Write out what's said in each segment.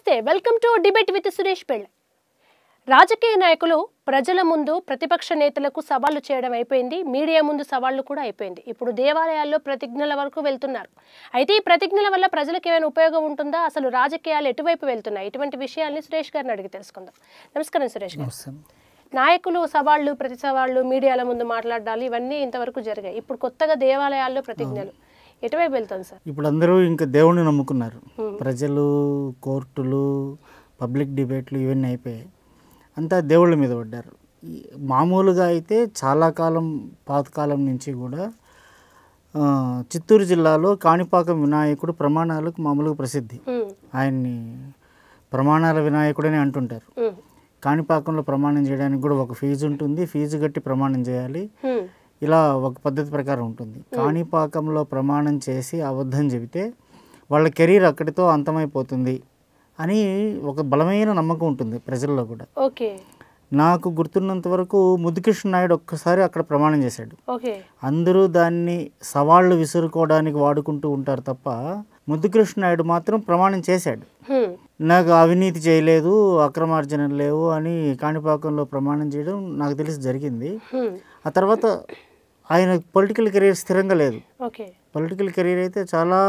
నమస్తే welcome to debate with Suresh పెళ్ళ రాజకీయ నాయకులు ప్రజల ముందు ప్రతిపక్ష నేతలకు సవాళ్లు చేయడం అయిపోయింది మీడియా ముందు సవాళ్లు కూడా అయిపోయింది ఇప్పుడు దేవాలయాల్లో ప్రతిజ్ఞల వరకు వెళ్తున్నారు అయితే ఈ ప్రతిజ్ఞల వల్ల ప్రజలకు ఏమైనా ఉపయోగం ఉంటుందా అసలు రాజకీయాలు ఎటువైపు వెళ్తున్నాయి ఇటువంటి విషయాల్ని సురేష్ గారిని అడిగి తెలుసుకుందాం నమస్కారం సురేష్ గారు నమస్తే నాయకులు సవాళ్లు ప్రతి సవాళ్లు మీడియాల ముందు మాట్లాడాలి ఇవన్నీ ఇంతవరకు జరిగాయి ఇప్పుడు కొత్తగా దేవాలయాల్లో ప్రతిజ్ఞలు ఎటువైపు వెళ్తుంది సార్ ఇప్పుడు అందరూ ఇంకా దేవుణ్ణి నమ్ముకున్నారు ప్రజలు కోర్టులు పబ్లిక్ డిబేట్లు ఇవన్నీ అయిపోయాయి అంతా దేవుళ్ళ మీద పడ్డారు ఈ- మామూలుగా అయితే చాలా కాలం పాతకాలం నుంచి కూడా ఆ, చిత్తూరు జిల్లాలో కాణిపాకం వినాయకుడు ప్రమాణాలకు మామూలుగా ప్రసిద్ధి ఉమ్, ఆయన్ని ప్రమాణాల వినాయకుడని అంటుంటారు ఉమ్, కాణిపాకంలో ప్రమాణం చేయడానికి కూడా ఒక ఫీజు ఉంటుంది ఫీజు కట్టి ప్రమాణం చేయాలి ఉమ్, ఇలా ఒక పద్ధతి ప్రకారం ఉంటుంది కాణిపాకంలో ప్రమాణం చేసి అబద్ధం చెబితే వాళ్ళ కెరీర్ అక్కడితో అంతమైపోతుంది అని ఒక బలమైన నమ్మకం ఉంటుంది ప్రజల్లో కూడా ఓకే నాకు గుర్తున్నంత వరకు ముద్దుకృష్ణ నాయుడు ఒక్కసారి అక్కడ ప్రమాణం చేశాడు ఓకే అందరూ దాన్ని సవాళ్ళు విసురుకోవడానికి వాడుకుంటూ ఉంటారు తప్ప ముద్దుకృష్ణ నాయుడు మాత్రం ప్రమాణం చేశాడు హ్మ్, నాకు అవినీతి చేయలేదు అక్రమార్జనలు లేవు అని కాణిపాకంలో ప్రమాణం చేయడం నాకు తెలిసి జరిగింది హ్మ్, ఆ తర్వాత ఆయన పొలిటికల్ కెరీర్ స్థిరంగా లేదు ఓకే పొలిటికల్ కెరీర్ అయితే చాలా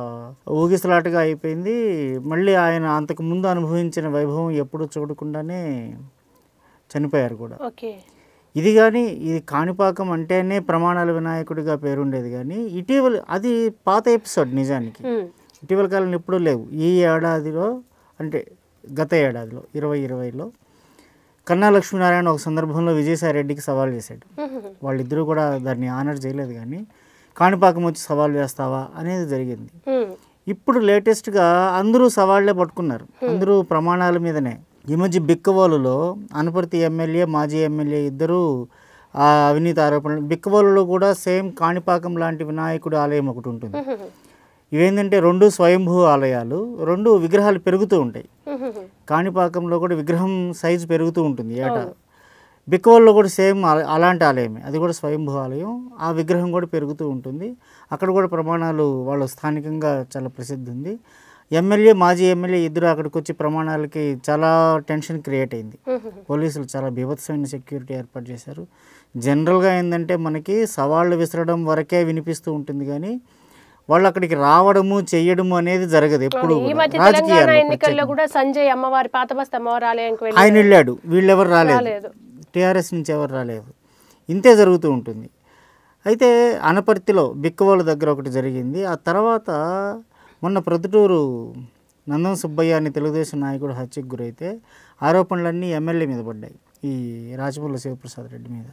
ఊగిసలాటగా అయిపోయింది మళ్ళీ ఆయన అంతకు ముందు అనుభవించిన వైభవం ఎప్పుడూ చూడకుండానే చనిపోయారు కూడా ఓకే ఇది కానీ ఇది కాణిపాకం అంటేనే ప్రమాణాల వినాయకుడిగా పేరుండేది కానీ ఇటీవల అది పాత ఎపిసోడ్ నిజానికి హ్మ్, ఇటీవల కాలం ఎప్పుడూ లేవు ఈ ఏడాదిలో అంటే గత ఏడాదిలో ఇరవై ఇరవైలో కన్నా లక్ష్మీనారాయణ ఒక సందర్భంలో విజయసాయి రెడ్డికి సవాల్ చేశాడు హ్మ్, హ్మ్, వాళ్ళిద్దరూ కూడా దాన్ని ఆనర్ చేయలేదు కానీ కాణిపాకం వచ్చి సవాల్ చేస్తావా అనేది జరిగింది హ్మ్, ఇప్పుడు లేటెస్ట్గా అందరూ సవాళ్లే పట్టుకున్నారు అందరూ ప్రమాణాల మీదనే ఈ మధ్య బిక్కవోలులో అనపర్తి ఎమ్మెల్యే మాజీ ఎమ్మెల్యే ఇద్దరు ఆ అవినీతి ఆరోపణలు బిక్కవోలులో కూడా సేమ్ కాణిపాకం లాంటి వినాయకుడి ఆలయం ఒకటి ఉంటుంది హ్మ్, హ్మ్, ఇవేంటంటే రెండు స్వయంభూ ఆలయాలు రెండు విగ్రహాలు పెరుగుతూ ఉంటాయి హ్మ్, హ్మ్, హ్మ్. కాణిపాకంలో కూడా విగ్రహం సైజు పెరుగుతూ ఉంటుంది ఏటా బిక్కవల్లో కూడా సేమ్ అలా- అలాంటి ఆలయమే అది కూడా స్వయంభూ ఆలయం ఆ విగ్రహం కూడా పెరుగుతూ ఉంటుంది అక్కడ కూడా ప్రమాణాలు వాళ్ళు స్థానికంగా చాలా ప్రసిద్ధి ఉంది ఎమ్మెల్యే మాజీ ఎమ్మెల్యే ఇద్దరు అక్కడికి వచ్చి ప్రమాణాలకి చాలా టెన్షన్ క్రియేట్ అయింది హ్మ్, హ్మ్, హ్మ్. పోలీసులు చాలా బీభత్సమైన సెక్యూరిటీ ఏర్పాటు చేశారు జనరల్గా ఏంటంటే మనకి సవాళ్ళు విసరడం వరకే వినిపిస్తూ ఉంటుంది కానీ వాళ్ళు అక్కడికి రావడము చెయ్యడము అనేది జరగదు ఎప్పుడు ఈ మధ్య తెలంగాణ రాజకీయాల్లో ఎన్నికల్లో కూడా సంజయ్ అమ్మవారి పాతబస్త అమ్మవారి ఆలయానికి వెళ్ళి ఆయన వెళ్ళాడు వీళ్ళెవరు రాలేదు రాలేదు టీఆర్ఎస్ నుంచి ఎవరు రాలేదు ఇంతే జరుగుతూ ఉంటుంది అయితే అనపర్తిలో బిక్కవోలు దగ్గర ఒకటి జరిగింది ఆ తర్వాత మొన్న ప్రొద్దుటూరు నందం సుబ్బయ్య అని తెలుగుదేశం నాయకుడు హత్యకు గురైతే ఆరోపణలన్నీ ఎమ్మెల్యే మీద పడ్డాయి ఈ రాజమూల శివప్రసాద్ రెడ్డి మీద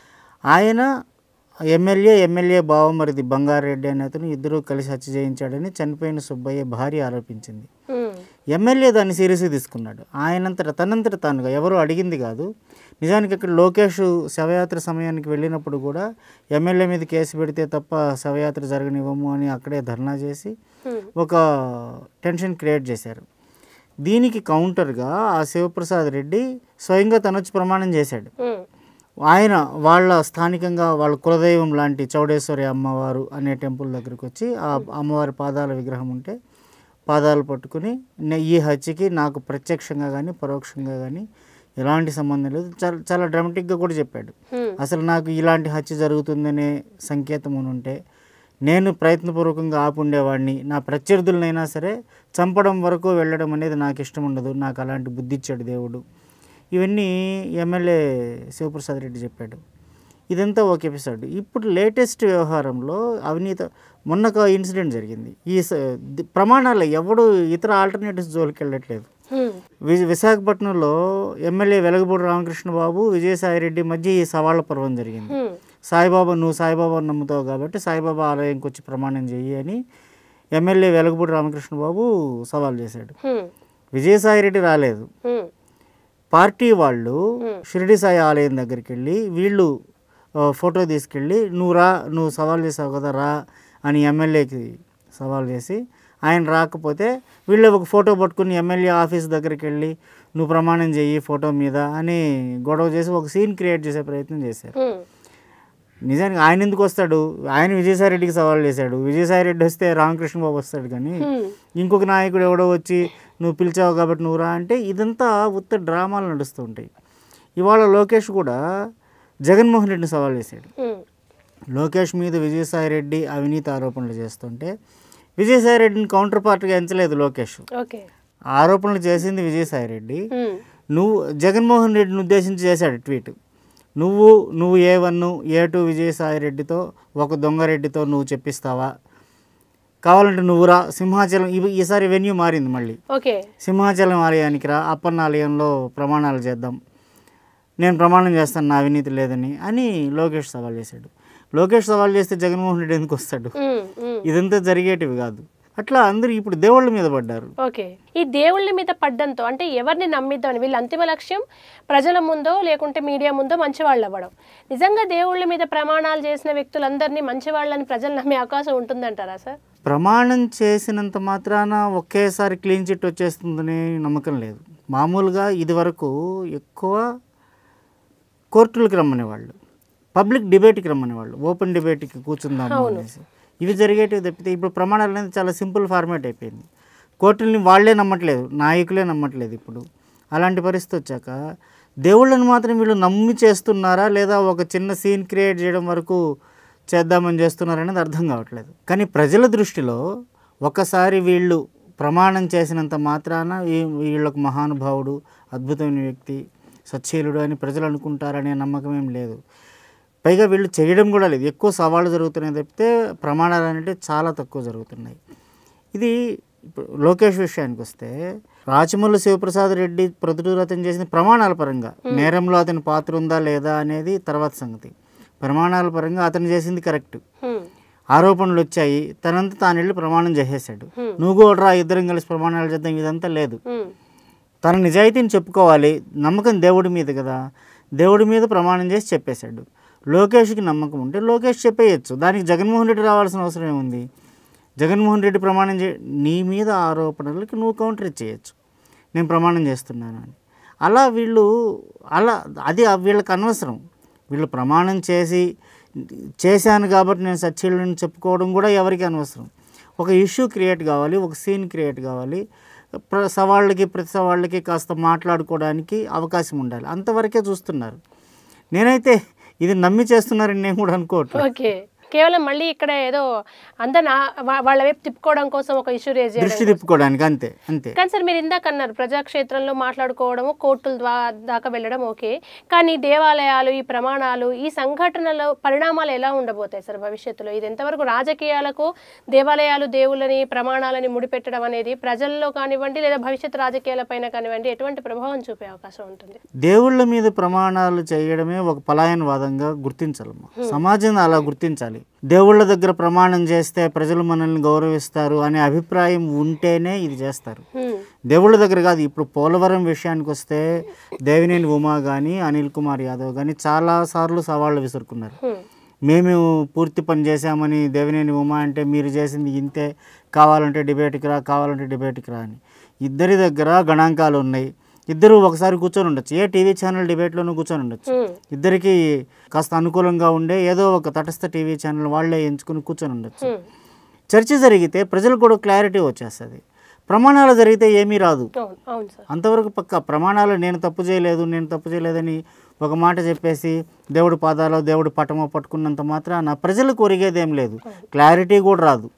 ఆయన ఎమ్మెల్యే ఎమ్మెల్యే బావమరిది బంగారెడ్డి అనే అతను ఇద్దరూ కలిసి హత్య చేయించాడని చనిపోయిన సుబ్బయ్య భార్య ఆరోపించింది హ్మ్, ఎమ్మెల్యే దాన్ని సీరియస్గా తీసుకున్నాడు ఆయనంతట తనంతట తానుగా ఎవరు అడిగింది కాదు నిజానికి అక్కడ లోకేష్ శవయాత్ర సమయానికి వెళ్ళినప్పుడు కూడా ఎమ్మెల్యే మీద కేసు పెడితే తప్ప శవయాత్ర జరగనివ్వము అని అక్కడే ధర్నా చేసి హ్మ్, ఒక టెన్షన్ క్రియేట్ చేశారు దీనికి కౌంటర్గా ఆ శివప్రసాద్ రెడ్డి స్వయంగా తను వచ్చి ప్రమాణం చేశాడు హ్మ్, ఆయన వాళ్ళ స్థానికంగా వాళ్ళ కులదైవం లాంటి చౌడేశ్వరి అమ్మవారు అనే టెంపుల్ దగ్గరికి వచ్చి ఆ అమ్మవారి పాదాల విగ్రహం ఉంటే పాదాలు పట్టుకుని "నే- ఈ హత్యకి నాకు ప్రత్యక్షంగా కానీ పరోక్షంగా కానీ ఎలాంటి సంబంధం లేదు చాలా చాలా డ్రామాటిక్గా కూడా చెప్పాడు హ్మ్, అసలు నాకు ఇలాంటి హత్య జరుగుతుందనే సంకేతం ఉంటే నేను ప్రయత్నపూర్వకంగా ఆపుండేవాడిని నా ప్రత్యర్థులనైనా సరే చంపడం వరకు వెళ్ళడం అనేది నాకు ఇష్టం ఉండదు నాకు అలాంటి బుద్ధి ఇచ్చాడు దేవుడు ఇవన్నీ ఎమ్మెల్యే శివప్రసాద్ రెడ్డి చెప్పాడు ఇదంతా ఒక ఎపిసోడ్ ఇప్పుడు లేటెస్ట్ వ్యవహారంలో అవినీత మొన్న ఒక ఇన్సిడెంట్ జరిగింది ఈ స- ది- ప్రమాణాలు ఎవడు ఇతర ఆల్టర్నేటివ్స్ జోలికి వెళ్ళట్లేదు హ్మ్, వి విశాఖపట్నంలో ఎమ్మెల్యే వెలగపూడి రామకృష్ణ బాబు విజయసాయి రెడ్డి మధ్య ఈ సవాళ్ళ పర్వం జరిగింది హ్మ్, సాయిబాబా నువ్వు సాయిబాబాను నమ్ముతావు కాబట్టి సాయిబాబా ఆలయంకి వచ్చి ప్రమాణం చెయ్యి అని ఎమ్మెల్యే వెలగపూడి రామకృష్ణ బాబు సవాల్ చేశాడు హ్మ్, విజయసాయి రెడ్డి రాలేదు హ్మ్, పార్టీ వాళ్ళు షిరిడి సాయి ఆలయం దగ్గరికి వెళ్ళి వీళ్ళు ఆ, ఫోటో తీసుకెళ్ళి నువ్వు రా నువ్వు సవాల్ చేసావు కదా రా అని ఎమ్మెల్యేకి సవాల్ చేసి ఆయన రాకపోతే వీళ్ళు ఒక ఫోటో పట్టుకుని ఎమ్మెల్యే ఆఫీస్ దగ్గరికి వెళ్ళి నువ్వు ప్రమాణం చెయ్యి ఫోటో మీద అని గొడవ చేసి ఒక సీన్ క్రియేట్ చేసే ప్రయత్నం చేశారు హ్మ్, నిజానికి ఆయన ఎందుకు వస్తాడు ఆయన విజయసాయి రెడ్డికి సవాల్ చేశాడు విజయసాయి రెడ్డి వస్తే రామకృష్ణ బాబు వస్తాడు కానీ హ్మ్, ఇంకొక నాయకుడు ఎవడో వచ్చి నువ్వు పిలిచావు కాబట్టి నువ్వు రా అంటే ఇదంతా ఉత్త డ్రామాలు నడుస్తూ ఉంటాయి ఇవాళ లోకేష్ కూడా జగన్మోహన్ రెడ్డిని సవాల్ చేశాడు ఉమ్, లోకేష్ మీద విజయసాయి రెడ్డి అవినీతి ఆరోపణలు చేస్తుంటే విజయసాయి రెడ్డిని కౌంటర్ పార్ట్గా ఎంచలేదు లోకేష్ ఓకే ఆరోపణలు చేసింది విజయసాయి రెడ్డి ఉమ్, నువ్వు జగన్మోహన్ రెడ్డిని ఉద్దేశించి చేశాడు ట్వీట్ నువ్వు నువ్వు A one A two Vijayasai రెడ్డితో ఒక దొంగ రెడ్డితో నువ్వు చెప్పిస్తావా కావాలంటే నువ్వురా సింహాచలం ఇవి ఈసారి వెన్యూ మారింది మళ్ళీ ఓకే సింహాచలం ఆలయానికి రా అప్పన్న ఆలయంలో ప్రమాణాలు చేద్దాం నేను ప్రమాణం చేస్తాను నా అవినీతి లేదని అని లోకేష్ సవాల్ చేశాడు లోకేష్ సవాల్ చేస్తే జగన్మోహన్ రెడ్డి ఎందుకు వస్తాడు ఉమ్, ఉమ్, ఇదంతా జరిగేటివి కాదు అట్లా అందరూ ఇప్పుడు దేవుళ్ళ మీద పడ్డారు ఓకే ఈ దేవుళ్ళ మీద పడ్డంతో అంటే ఎవరిని నమ్మిద్దామని వీళ్ళ అంతిమ లక్ష్యం ప్రజల ముందో లేకుంటే మీడియా ముందో మంచివాళ్ళు అవ్వడం నిజంగా దేవుళ్ళ మీద ప్రమాణాలు చేసిన వ్యక్తులందరినీ మంచివాళ్ళని ప్రజలు నమ్మే అవకాశం ఉంటుందంటారా సార్ ప్రమాణం చేసినంత మాత్రాన ఒకేసారి క్లీన్ చిట్ వచ్చేస్తుందని నమ్మకం లేదు మామూలుగా ఇదివరకు ఎక్కువ కోర్టులకు రమ్మనేవాళ్ళు పబ్లిక్ డిబేట్కి రమ్మనేవాళ్ళు ఓపెన్ డిబేట్కి కూర్చుందాము అనేసి ఇవి జరిగేటివి తప్పితే ఇప్పుడు ప్రమాణాలు అనేది చాలా సింపుల్ ఫార్మాట్ అయిపోయింది కోర్టుల్ని వాళ్ళే నమ్మట్లేదు నాయకులే నమ్మట్లేదు ఇప్పుడు అలాంటి పరిస్థితి వచ్చాక దేవుళ్ళని మాత్రం వీళ్ళు నమ్మి చేస్తున్నారా లేదా ఒక చిన్న సీన్ క్రియేట్ చేయడం వరకు చేద్దామని చేస్తున్నారనేది అర్థం కావట్లేదు కానీ ప్రజల దృష్టిలో ఒకసారి వీళ్ళు ప్రమాణం చేసినంత మాత్రాన వీ- వీళ్ళకు మహానుభావుడు అద్భుతమైన వ్యక్తి సచ్చీలుడు అని ప్రజలు అనుకుంటారనే నమ్మకం ఏం లేదు పైగా వీళ్ళు చేయడం కూడా లేదు ఎక్కువ సవాళ్ళు జరుగుతున్నాయి తప్పితే ప్రమాణాలు అనేవి చాలా తక్కువ జరుగుతున్నాయి ఇది ఇప్పుడు లోకేష్ విషయానికి వస్తే రాచమల్లు శివప్రసాద్ రెడ్డి ప్రొద్దుటూరు అతను చేసిన ప్రమాణాల పరంగా నేరంలో అతని పాత్ర ఉందా లేదా అనేది తర్వాత సంగతి ప్రమాణాల పరంగా అతను చేసింది కరెక్ట్ హ్మ్. ఆరోపణలు వచ్చాయి తనంతా తాను వెళ్ళి ప్రమాణం చేసేసాడు Hmm. నువ్వు కూడా రా, ఇద్దరం కలిసి ప్రమాణాలు చేద్దాం ఇదంతా లేదు హ్మ్. తన నిజాయితీని చెప్పుకోవాలి నమ్మకం దేవుడి మీద కదా దేవుడి మీద ప్రమాణం చేసి చెప్పేశాడు లోకేష్కి నమ్మకం ఉంటే లోకేష్ చెప్పేయచ్చు దానికి జగన్మోహన్ రెడ్డి రావాల్సిన అవసరం ఏముంది జగన్మోహన్ రెడ్డి ప్రమాణం చే నీ మీద ఆరోపణలకి నువ్వు కౌంటర్ ఇచ్చేయచ్చు నేను ప్రమాణం చేస్తున్నాను అని అలా వీళ్ళు అలా అది వీళ్ళకి అనవసరం వీళ్ళు ప్రమాణం చేసి చేశాను కాబట్టి నేను సచ్చీళ్ళని చెప్పుకోవడం కూడా ఎవరికి అనవసరం ఒక ఇష్యూ క్రియేట్ కావాలి ఒక సీన్ క్రియేట్ కావాలి ప్ర సవాళ్ళకి ప్రతి సవాళ్ళకి కాస్త మాట్లాడుకోవడానికి అవకాశం ఉండాలి అంతవరకే చూస్తున్నారు నేనైతే ఇది నమ్మి చేస్తున్నారని నేను కూడా అనుకోవట్లేదు ఓకే కేవలం మళ్ళీ ఇక్కడ ఏదో అందరు వాళ్ళ వైపు తిప్పుకోవడం కోసం ఒక ఇష్యూ రేజ్ చేయడం దృష్టి తిప్పుకోవడానికి అంతే అంతే కానీ సార్ మీరు ఇందాక అన్నారు ప్రజాక్షేత్రంలో మాట్లాడుకోవడము కోర్టుల ద్వారా దాకా వెళ్ళడం ఓకే కానీ దేవాలయాలు ఈ ప్రమాణాలు ఈ సంఘటనల పరిణామాలు ఎలా ఉండబోతాయి సార్ భవిష్యత్తులో ఇది ఎంతవరకు రాజకీయాలకు దేవాలయాలు దేవుళ్ళని ప్రమాణాలని ముడిపెట్టడం అనేది ప్రజల్లో కానివ్వండి లేదా భవిష్యత్ రాజకీయాలపైన కానివ్వండి ఎటువంటి ప్రభావం చూపే అవకాశం ఉంటుంది దేవుళ్ళ మీద ప్రమాణాలు చేయడమే ఒక పలాయనవాదంగా గుర్తించాలమ్మా సమాజం అలా గుర్తించాలి దేవుళ్ళ దగ్గర ప్రమాణం చేస్తే ప్రజలు మనల్ని గౌరవిస్తారు అనే అభిప్రాయం ఉంటేనే ఇది చేస్తారు హ్మ్. దేవుళ్ళ దగ్గర కాదు ఇప్పుడు పోలవరం విషయానికి వస్తే దేవినేని ఉమా కానీ అనిల్ కుమార్ యాదవ్ కానీ చాలాసార్లు సవాళ్ళు విసురుకున్నారు హ్మ్. మేము పూర్తి పని చేశామని దేవినేని ఉమా అంటే మీరు చేసింది ఇంతే కావాలంటే డిబేట్కి రా కావాలంటే డిబేట్కి రా అని ఇద్దరి దగ్గర గణాంకాలు ఉన్నాయి ఇద్దరు ఒకసారి కూర్చొని ఉండొచ్చు ఏ టీవీ ఛానల్ డిబేట్లోనూ కూర్చొని ఉండొచ్చు హ్మ్. ఇద్దరికి కాస్త అనుకూలంగా ఉండే ఏదో ఒక తటస్థ టీవీ ఛానల్ వాళ్ళే ఎంచుకుని కూర్చొని ఉండొచ్చు హ్మ్. చర్చ జరిగితే ప్రజలకు కూడా క్లారిటీ వచ్చేస్తుంది ప్రమాణాలు జరిగితే ఏమీ రాదు అవును అవును సార్ అంతవరకు పక్క ప్రమాణాలు నేను తప్పు చేయలేదు నేను తప్పు చేయలేదని ఒక మాట చెప్పేసి దేవుడి పాదాలో దేవుడి పటమో పట్టుకున్నంత మాత్రాన ప్రజలకు ఒరిగేదేం లేదు క్లారిటీ కూడా రాదు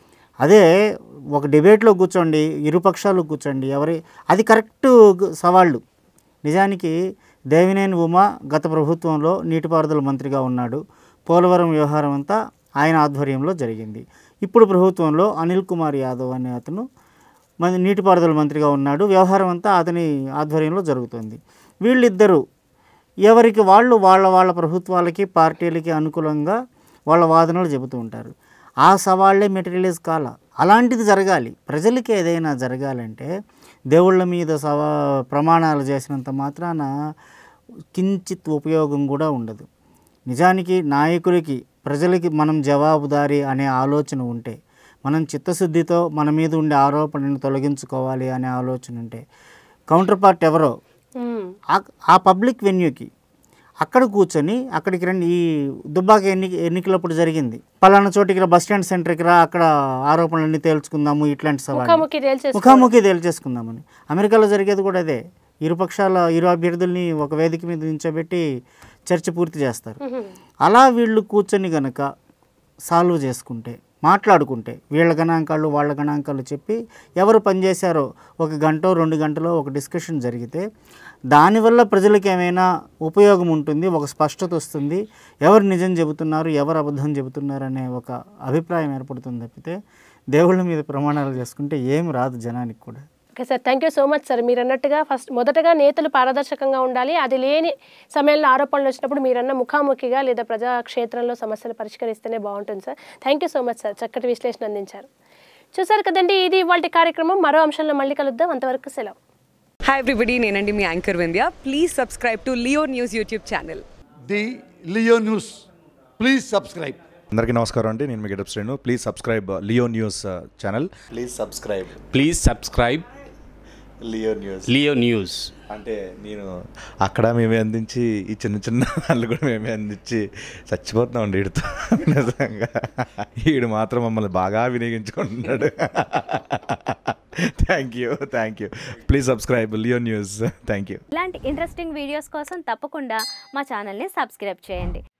అదే ఒక డిబేట్లో కూర్చోండి ఇరుపక్షాలు కూర్చోండి ఎవరి అది కరెక్ట్ గు- సవాళ్ళు నిజానికి దేవినేని ఉమా గత ప్రభుత్వంలో నీటిపారుదల మంత్రిగా ఉన్నాడు పోలవరం వ్యవహారం అంతా ఆయన ఆధ్వర్యంలో జరిగింది ఇప్పుడు ప్రభుత్వంలో అనిల్ కుమార్ యాదవ్ అనే అతను మన నీటిపారుదల మంత్రిగా ఉన్నాడు వ్యవహారం అంతా అతని ఆధ్వర్యంలో జరుగుతుంది వీళ్ళిద్దరూ ఎవరికి వాళ్ళు వాళ్ళ వాళ్ళ ప్రభుత్వాలకి పార్టీలకి అనుకూలంగా వాళ్ళ వాదనలు చెబుతూ ఉంటారు ఆ సవాళ్ళే మెటీరియలైజ్ కాల అలాంటిది జరగాలి ప్రజలకి ఏదైనా జరగాలంటే దేవుళ్ళ మీద సవా ప్రమాణాలు చేసినంత మాత్రాన కించిత్ ఉపయోగం కూడా ఉండదు నిజానికి నాయకులకి ప్రజలకి మనం జవాబుదారీ అనే ఆలోచన ఉంటే మనం చిత్తశుద్ధితో మన మీద ఉండే ఆరోపణను తొలగించుకోవాలి అనే ఆలోచన ఉంటే కౌంటర్ పార్ట్ ఎవరో హ్మ్. ఆ- ఆ పబ్లిక్ వెన్యూకి అక్కడ కూర్చొని అక్కడికి రండి ఈ దుబ్బాక ఎన్ని ఎన్నికలప్పుడు జరిగింది పలానా చోటికి రా బస్ స్టాండ్ సెంటర్కి రా అక్కడ ఆరోపణలన్నీ తేల్చుకుందాము ఇట్లాంటి సవాళ్ళు ముఖాముఖి తేల్చేసి ముఖాముఖి తేల్చేసుకుందామని అమెరికాలో జరిగేది కూడా అదే ఇరు పక్షాల ఇరు అభ్యర్థుల్ని ఒక వేదిక మీద నించోబెట్టి చర్చ పూర్తి చేస్తారు అలా వీళ్ళు కూర్చొని గనక సాల్వ్ చేసుకుంటే మాట్లాడుకుంటే వీళ్ళ గణాంకాలు వాళ్ళ గణాంకాలు చెప్పి ఎవరు పనిచేశారో ఒక గంట రెండు గంటలో ఒక డిస్కషన్ జరిగితే దానివల్ల ప్రజలకు ఏమైనా ఉపయోగం ఉంటుంది ఒక స్పష్టత వస్తుంది ఎవరు నిజం చెబుతున్నారు ఎవరు అబద్ధం చెబుతున్నారు అనే ఒక అభిప్రాయం ఏర్పడుతుంది తప్పితే దేవుళ్ళ మీద ప్రమాణాలు చేసుకుంటే ఏం రాదు జనానికి కూడా okay sir thank you so much sir మీరు అన్నట్టుగా ఫస్ట్ మొదటగా నేతలు పారదర్శకంగా ఉండాలి అది లేని సమయంలో ఆరోపణలు వచ్చినప్పుడు మీరన్న ముఖాముఖిగా లేదా ప్రజాక్షేత్రంలో సమస్యలు పరిష్కరిస్తేనే బాగుంటుంది sir thank you so much sir చక్కటి విశ్లేషణ అందించారు చూసారు కదండి ఇది ఇవాళ కార్యక్రమం మరో అంశంలో మళ్ళీ కలుద్దాం అంతవరకు సెలవు హాయ్ ఎవ్రీబడి నేనండి మీ anchor Vindhya please subscribe to Leo News YouTube channel the Leo News please subscribe అందరికీ నమస్కారం అండి నేను మీ getup Srinu please subscribe Leo News channel please subscribe please subscribe Leo News Leo News అంటే నేను అక్కడ మేమే అందించి ఈ చిన్న చిన్న వాళ్ళు కూడా మేమే అందించి చచ్చిపోతున్నాం అండి వీడితో నిజంగా వీడు మాత్రం మమ్మల్ని బాగా వినియోగించుకుంటున్నాడు thank you thank you please subscribe Leo News thank you ఇలాంటి ఇంట్రెస్టింగ్ వీడియోస్ కోసం తప్పకుండా మా ఛానల్ని సబ్స్క్రైబ్ చేయండి